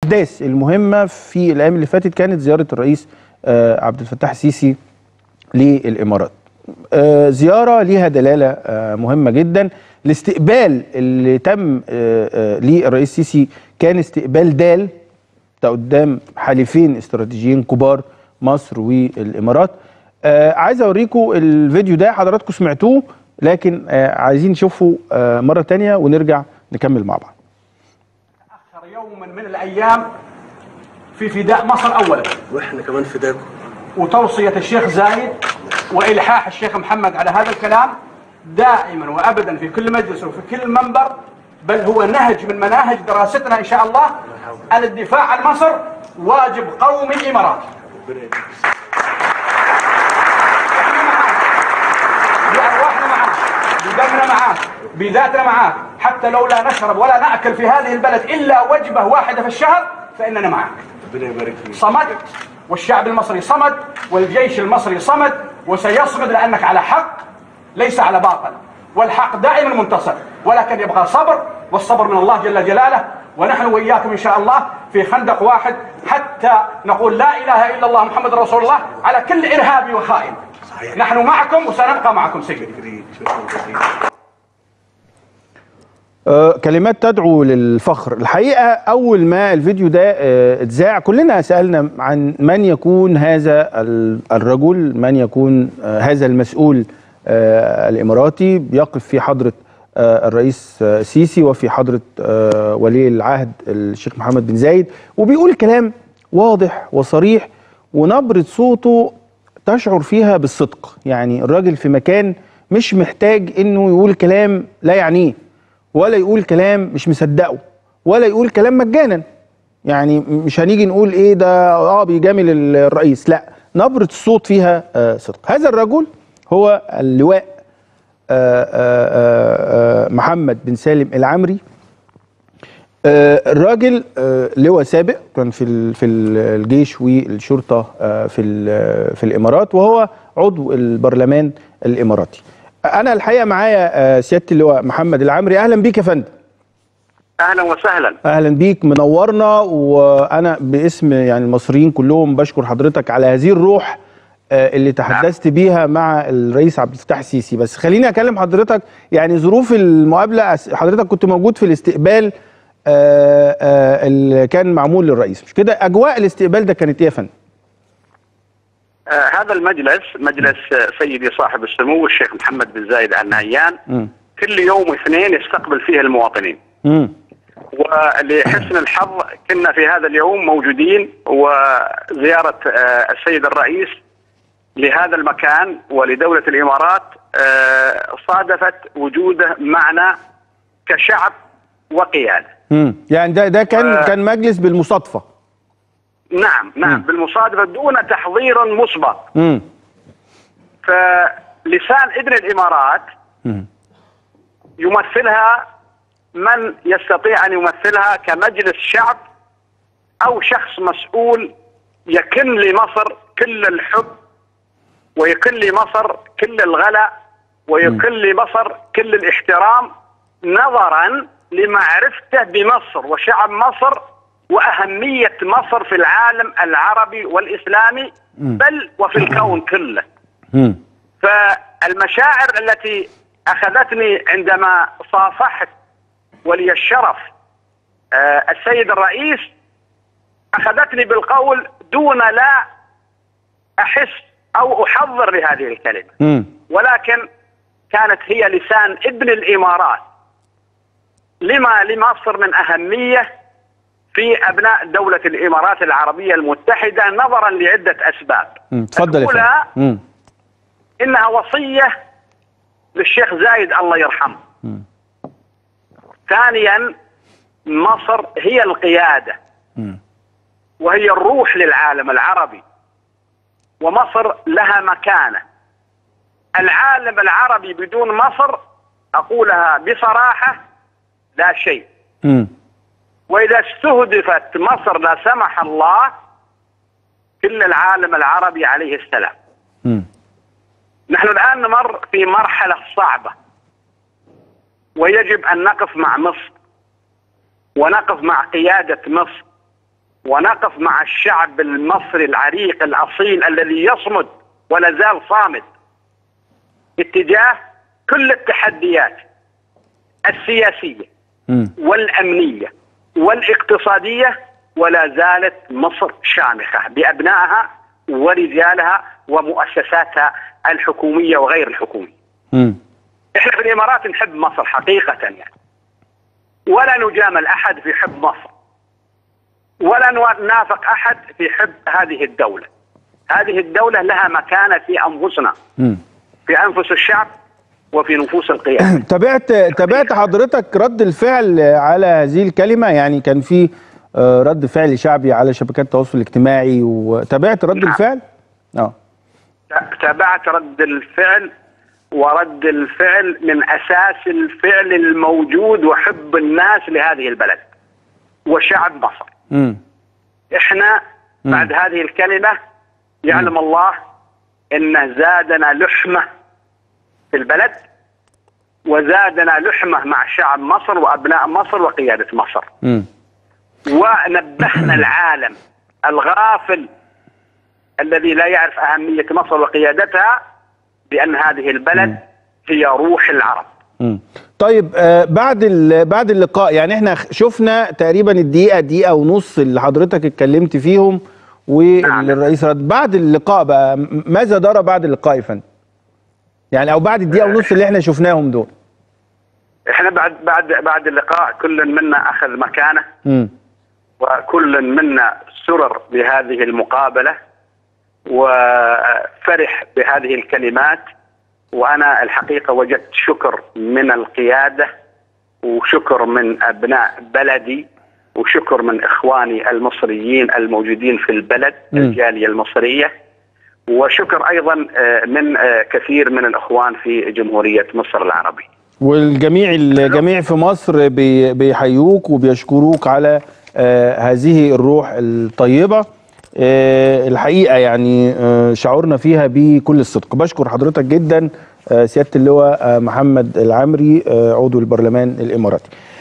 الاحداث المهمه في الايام اللي فاتت كانت زياره الرئيس آه، عبد الفتاح السيسي للامارات آه، زياره ليها دلاله آه، مهمه جدا الاستقبال اللي تم آه، آه، للرئيس السيسي كان استقبال دال ده قدام حليفين استراتيجيين كبار مصر والامارات آه عايز اوريكم الفيديو ده حضراتكم سمعتوه لكن آه عايزين نشوفه آه مره تانية ونرجع نكمل مع بعض تأخر يوما من الأيام في فداء مصر أولا واحنا كمان فداكم وتوصية الشيخ زايد وإلحاح الشيخ محمد على هذا الكلام دائما وأبدا في كل مجلس وفي كل منبر بل هو نهج من مناهج دراستنا إن شاء الله أن الدفاع عن مصر واجب قومي إماراتي بأرواحنا معاك بدمنا معاك بذاتنا معاك حتى لو لا نشرب ولا نأكل في هذه البلد إلا وجبة واحدة في الشهر فإننا معك ربنا يبارك فيك صمد والشعب المصري صمد والجيش المصري صمد وسيصمد لأنك على حق ليس على باطل والحق دائما منتصر ولكن يبقى صبر والصبر من الله جل جلاله ونحن وإياكم إن شاء الله في خندق واحد حتى نقول لا إله إلا الله محمد رسول الله على كل إرهابي وخائن صحيح. نحن معكم وسنبقى معكم سيدي كريم شكرا جزيلا آه كلمات تدعو للفخر الحقيقه اول ما الفيديو ده آه اتذاع كلنا سالنا عن من يكون هذا ال- الرجل من يكون آه هذا المسؤول آه الاماراتي بيقف في حضره آه الرئيس آه سيسي وفي حضره آه ولي العهد الشيخ محمد بن زايد وبيقول كلام واضح وصريح ونبره صوته تشعر فيها بالصدق يعني الراجل في مكان مش محتاج انه يقول كلام لا يعنيه ولا يقول كلام مش مصدقه ولا يقول كلام مجانا يعني مش هنيجي نقول ايه ده اه بيجامل ال- الرئيس لا نبرة الصوت فيها آه صدق هذا الرجل هو اللواء آه آه آه آه محمد بن سالم العمري آه، الراجل آه، لواء سابق كان في ال- في ال- الجيش والشرطه آه، في ال- في الامارات وهو عضو البرلمان الاماراتي. انا الحقيقه معايا آه، سياده اللواء محمد العمري اهلا بيك يا فندم. اهلا وسهلا اهلا بيك منورنا وانا باسم يعني المصريين كلهم بشكر حضرتك على هذه الروح آه، اللي تحدثت بيها مع الرئيس عبد الفتاح السيسي بس خليني اكلم حضرتك يعني ظروف المقابله أس- حضرتك كنت موجود في الاستقبال آه، آه، اللي كان معمول للرئيس مش كده اجواء الاستقبال ده كانت ايه يا فندم آه هذا المجلس مجلس آه، سيدي صاحب السمو الشيخ محمد بن زايد ال نهيان مم. كل يوم اثنين يستقبل فيه المواطنين مم. ولحسن الحظ كنا في هذا اليوم موجودين وزيارة آه، السيد الرئيس لهذا المكان ولدولة الإمارات آه، صادفت وجوده معنا كشعب وقيادة مم. يعني ده ده كان آه. كان مجلس بالمصادفه نعم نعم بالمصادفة دون تحضير مسبق مم. فلسان ابن الامارات مم. يمثلها من يستطيع ان يمثلها كمجلس شعب او شخص مسؤول يكن لمصر كل الحب ويكن لمصر كل الغلا ويكن لمصر كل الاحترام نظرا لمعرفته بمصر وشعب مصر واهميه مصر في العالم العربي والاسلامي بل وفي الكون كله. مم. فالمشاعر التي اخذتني عندما صافحت ولي الشرف آه، السيد الرئيس اخذتني بالقول دون لا احس او احضر لهذه الكلمه مم. ولكن كانت هي لسان ابن الامارات لما لمصر من اهميه في ابناء دوله الامارات العربيه المتحده نظرا لعده اسباب. مم. اتفضل يا فندم الأولى مم. انها وصيه للشيخ زايد الله يرحمه. ثانيا مصر هي القياده مم. وهي الروح للعالم العربي ومصر لها مكانه. العالم العربي بدون مصر اقولها بصراحه لا شيء. مم. واذا استهدفت مصر لا سمح الله كل العالم العربي عليه السلام. مم. نحن الآن نمر في مرحلة صعبة ويجب أن نقف مع مصر ونقف مع قيادة مصر ونقف مع الشعب المصري العريق الاصيل الذي يصمد ولا زال صامد اتجاه كل التحديات السياسيه مم. والامنيه والاقتصاديه ولا زالت مصر شامخه بابنائها ورجالها ومؤسساتها الحكوميه وغير الحكوميه. مم. احنا في الامارات نحب مصر حقيقه يعني. ولا نجامل احد في حب مصر. ولا نوا- نافق احد في حب هذه الدوله. هذه الدوله لها مكانه في انفسنا، مم. في انفس الشعب وفي نفوس القيادة. تابعت تابعت حضرتك رد الفعل على هذه الكلمه يعني كان في آه، رد فعل شعبي على شبكات التواصل الاجتماعي وتابعت رد نعم. الفعل؟ اه تابعت رد الفعل ورد الفعل من اساس الفعل الموجود وحب الناس لهذه البلد وشعب مصر. امم احنا بعد هذه الكلمه يعلم الله ان زادنا لحمه في البلد وزادنا لحمه مع شعب مصر وابناء مصر وقياده مصر. امم ونبهنا العالم الغافل الذي لا يعرف أهمية مصر وقيادتها بأن هذه البلد هي روح العرب مم. طيب آه بعد ال- بعد اللقاء يعني احنا خ- شفنا تقريبا الدقيقه دقيقه ونص اللي حضرتك اتكلمت فيهم والرئيس رد بعد اللقاء بقى م- ماذا جرى بعد اللقاء يا فندم؟ يعني او بعد الدقيقه ونص اللي احنا شفناهم دول احنا بعد بعد بعد اللقاء كل منا اخذ مكانه امم وكل منا سرر بهذه المقابله وفرح بهذه الكلمات وانا الحقيقه وجدت شكر من القياده وشكر من ابناء بلدي وشكر من اخواني المصريين الموجودين في البلد مم. الجاليه المصريه وشكر ايضا آه، من آه، كثير من الاخوان في جمهوريه مصر العربيه. والجميع الجميع في مصر بي- بيحيوك وبيشكروك على آه هذه الروح الطيبة آه الحقيقة يعني آه شعورنا فيها بكل الصدق بشكر حضرتك جدا آه سيادة اللواء آه محمد العمري آه عضو البرلمان الإماراتي